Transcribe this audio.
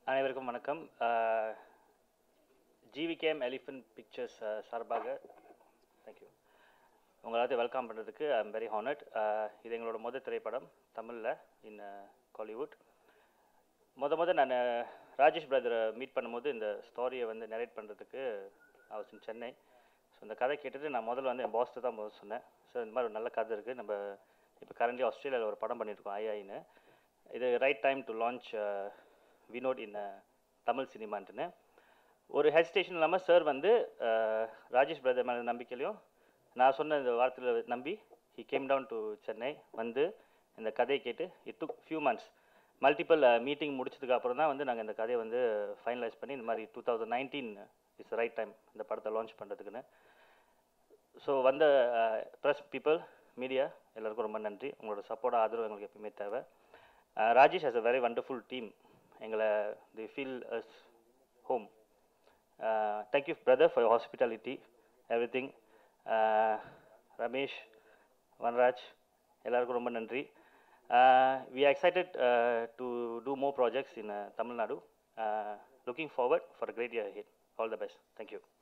அனைவருக்கும் வணக்கம் GVKM elephant pictures சார்பாக தேங்க்யூ உங்களை எல்லாத்தையும் வெல்கம் பண்ணுறதுக்கு ஐ எம் வெரி ஹானர்ட் இது எங்களோட முதல் திரைப்படம் தமிழில் இன் காலிவுட் முத முத நான் ராஜேஷ் பிரதரை மீட் பண்ணும்போது இந்த ஸ்டோரியை வந்து நரேட் பண்ணுறதுக்கு அவஸ் இன் சென்னை ஸோ இந்த கதை கேட்டுட்டு நான் முதல்ல வந்து என் பாஸ்ட்டு தான் முதல்ல சொன்னேன் ஸோ இந்த மாதிரி ஒரு நல்ல கதை இருக்குது நம்ம இப்போ கரண்ட்லி ஆஸ்திரேலியாவில் ஒரு படம் பண்ணியிருக்கோம் ஐஐன்னு இது right time to launch Vinod in Tamil சினிமான்ட்டுன்னு ஒரு ஹெசிடேஷன் இல்லாமல் சார் வந்து அஹ், ராஜேஷ் பிரதர் மேலே நம்பிக்கையிலையும் நான் சொன்ன இந்த வார்த்தையில் நம்பி he came down to Chennai வந்து இந்த கதையை கேட்டு it took few months multiple meeting முடிச்சதுக்கு அப்புறம் தான் வந்து நாங்கள் இந்த கதையை வந்து ஃபைனலைஸ் பண்ணி இந்த மாதிரி two thousand nineteen is right time இந்த படத்தை லான்ச் பண்ணுறதுக்குன்னு ஸோ வந்த ப்ரெஸ் பீப்புள் மீடியா எல்லாருக்கும் ரொம்ப நன்றி உங்களோட சப்போர்ட் ஆதரவு எங்களுக்கு எப்பயுமே தேவை ah, Rajesh has a very wonderful team எங்களை the feel as home thank you brother for hospitality everything Ramesh Vanraj எல்லாருக்கும் ரொம்ப நன்றி we are excited to do more projects in Tamil Nadu looking forward for great year hit all the best thank you